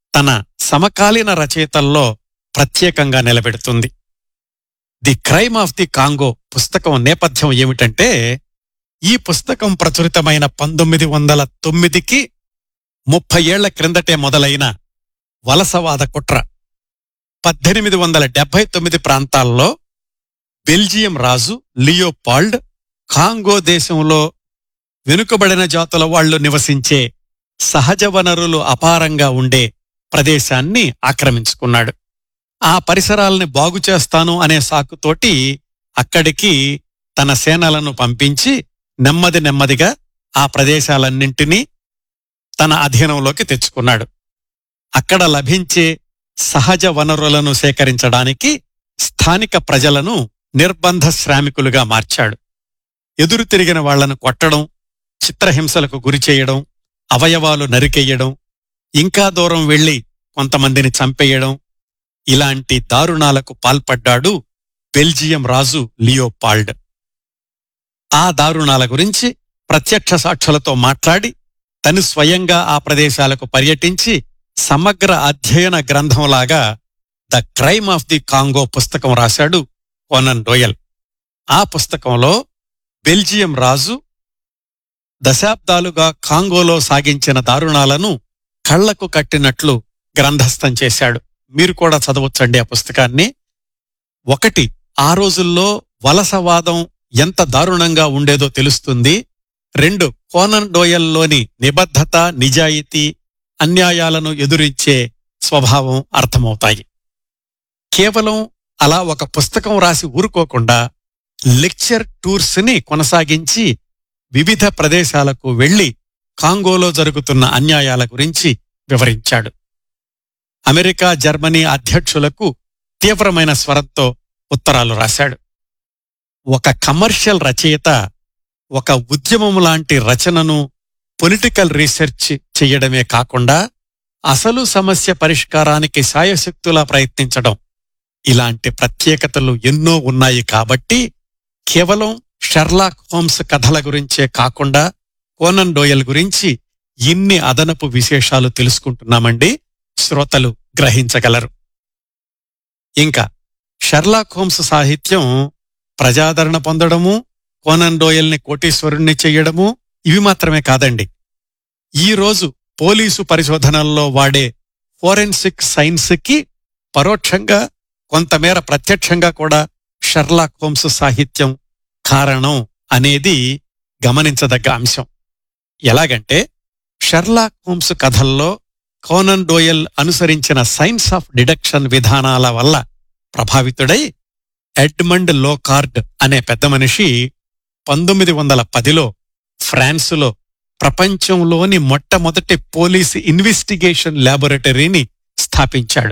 తన సమకాలీన రచయితల్లో ప్రత్యేకంగా నిలబెడుతుంది The Crime of the Congo పుస్తకం నేపథ్యం ఏమిటంటే ఈ పుస్తకం ప్రచురితమైన పంతొమ్మిది వందల తొమ్మిదికి ముప్పై ఏళ్ల క్రిందటే మొదలైన వలసవాద కుట్ర పద్దెనిమిది వందల డెబ్బై తొమ్మిది ప్రాంతాల్లో బెల్జియం రాజు లియోపాల్డ్ కాంగో దేశంలో వెనుకబడిన జాతుల వాళ్లు నివసించే సహజ వనరులు అపారంగా ఉండే ప్రదేశాన్ని ఆక్రమించుకున్నాడు ఆ పరిసరాల్ని బాగు చేస్తాను అనే సాకుతోటి అక్కడికి తన సేనలను పంపించి నెమ్మది నెమ్మదిగా ఆ ప్రదేశాలన్నింటినీ తన అధీనంలోకి తెచ్చుకున్నాడు అక్కడ లభించే సహజ వనరులను సేకరించడానికి స్థానిక ప్రజలను నిర్బంధ శ్రామికులుగా మార్చాడు ఎదురు తిరిగిన వాళ్లను కొట్టడం చిత్రహింసలకు గురిచేయడం అవయవాలు నరికెయ్యడం ఇంకా దూరం వెళ్లి కొంతమందిని చంపేయడం ఇలాంటి దారుణాలకు పాల్పడ్డాడు బెల్జియం రాజు లియోపాల్డ్ ఆ దారుణాల గురించి ప్రత్యక్ష సాక్షులతో మాట్లాడి తను స్వయంగా ఆ ప్రదేశాలకు పర్యటించి సమగ్ర అధ్యయన గ్రంథంలాగా The Crime of the Congo పుస్తకం రాశాడు కోనన్ డోయల్ ఆ పుస్తకంలో బెల్జియం రాజు దశాబ్దాలుగా కాంగోలో సాగించిన దారుణాలను కళ్లకు కట్టినట్లు గ్రంథస్థం చేశాడు మీరు కూడా చదవచ్చండి ఆ పుస్తకాన్ని ఒకటి ఆ రోజుల్లో వలసవాదం ఎంత దారుణంగా ఉండేదో తెలుస్తుంది రెండు కోనన్ డోయల్లోని నిబద్ధత నిజాయితీ అన్యాయాలను ఎదురించే స్వభావం అర్థమవుతాయి కేవలం అలా ఒక పుస్తకం రాసి ఊరుకోకుండా లెక్చర్ టూర్స్ ని కొనసాగించి వివిధ ప్రదేశాలకు వెళ్లి కాంగోలో జరుగుతున్న అన్యాయాల గురించి వివరించాడు అమెరికా జర్మనీ అధ్యక్షులకు తీవ్రమైన స్వరంతో ఉత్తరాలు రాశాడు ఒక కమర్షియల్ రచయిత ఒక ఉద్యమం లాంటి రచనను పొలిటికల్ రీసెర్చ్ చెయ్యడమే కాకుండా అసలు సమస్య పరిష్కారానికి సాయశక్తులా ప్రయత్నించడం ఇలాంటి ప్రత్యేకతలు ఎన్నో ఉన్నాయి కాబట్టి కేవలం షర్లాక్ హోమ్స్ కథల గురించే కాకుండా కోనన్ డోయల్ గురించి ఇన్ని అదనపు విశేషాలు తెలుసుకుంటున్నామండి శ్రోతలు గ్రహించగలరు ఇంకా షర్లాక్ హోమ్స్ సాహిత్యం ప్రజాదరణ పొందడము కోనన్ డోయల్ని కోటీశ్వరుణ్ణి చెయ్యడము ఇవి మాత్రమే కాదండి ఈ రోజు పోలీసు పరిశోధనల్లో వాడే ఫోరెన్సిక్ సైన్స్ కి పరోక్షంగా కొంతమేర ప్రత్యక్షంగా కూడా షర్లాక్ హోమ్స్ సాహిత్యం కారణం అనేది గమనించదగ్గ అంశం ఎలాగంటే షర్లాక్ హోమ్స్ కథల్లో కోనన్ డోయల్ అనుసరించిన సైన్స్ ఆఫ్ డిడక్షన్ విధానాల వల్ల ప్రభావితుడై ఎడ్మండ్ లోకార్డ్ అనే పెద్ద మనిషి పంతొమ్మిది వందల పదిలో ఫ్రాన్సులో ప్రపంచంలోని మొట్టమొదటి పోలీసు ఇన్వెస్టిగేషన్ ల్యాబొరేటరీని స్థాపించాడు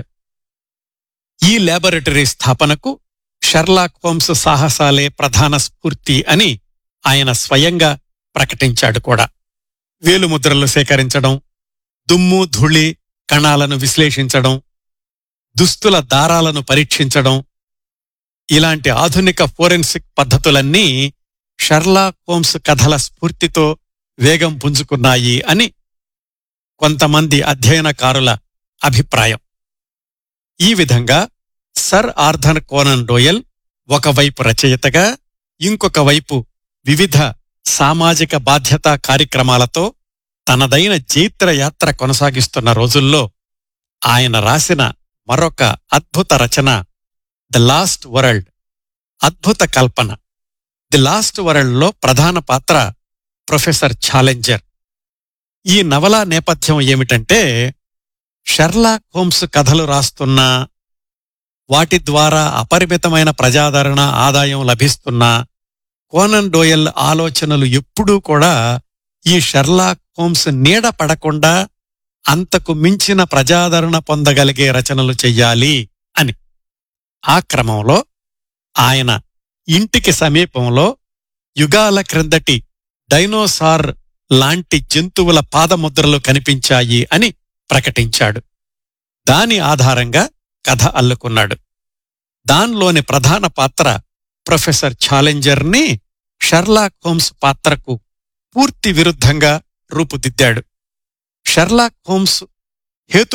ఈ ల్యాబొరేటరీ స్థాపనకు షర్లాక్ హోమ్స్ సాహసాలే ప్రధాన స్ఫూర్తి అని ఆయన స్వయంగా ప్రకటించాడు కూడా వేలుముద్రలు సేకరించడం దుమ్ము ధూళి కణాలను విశ్లేషించడం దుస్తుల దారాలను పరీక్షించడం ఇలాంటి ఆధునిక ఫోరెన్సిక్ పద్ధతులన్నీ షర్లాక్ హోమ్స్ కథల స్ఫూర్తితో వేగం పుంజుకున్నాయి అని కొంతమంది అధ్యయనకారుల అభిప్రాయం ఈ విధంగా సర్ ఆర్థర్ కోనన్ డోయల్ ఒకవైపు రచయితగా ఇంకొక వైపు వివిధ సామాజిక బాధ్యతా కార్యక్రమాలతో తనదైన జైత్రయాత్ర కొనసాగిస్తున్న రోజుల్లో ఆయన రాసిన మరొక అద్భుత రచన ది లాస్ట్ వరల్డ్ అద్భుత కల్పన ది లాస్ట్ వరల్డ్లో ప్రధాన పాత్ర ప్రొఫెసర్ ఛాలెంజర్ ఈ నవల నేపథ్యం ఏమిటంటే షెర్లాక్ హోమ్స్ కథలు రాస్తున్న వాటి ద్వారా అపరిమితమైన ప్రజాదరణ ఆదాయం లభిస్తున్నా కోనన్ డోయల్ ఆలోచనలు ఎప్పుడూ కూడా ఈ షెర్లాక్ హోమ్స్ నీడ పడకుండా అంతకు మించిన ప్రజాదరణ పొందగలిగే రచనలు చెయ్యాలి అని ఆ క్రమంలో ఆయన ఇంటికి సమీపంలో యుగాల క్రిందటి డైనోసార్ లాంటి జంతువుల పాదముద్రలు కనిపించాయి అని ప్రకటించాడు దాని ఆధారంగా కథ అల్లుకున్నాడు దానిలోని ప్రధాన పాత్ర ప్రొఫెసర్ ఛాలెంజర్ని షర్లాక్ హోమ్స్ పాత్రకు పూర్తి విరుద్ధంగా రూపుదిద్దాడు షర్లాక్ హోమ్స్ హేతు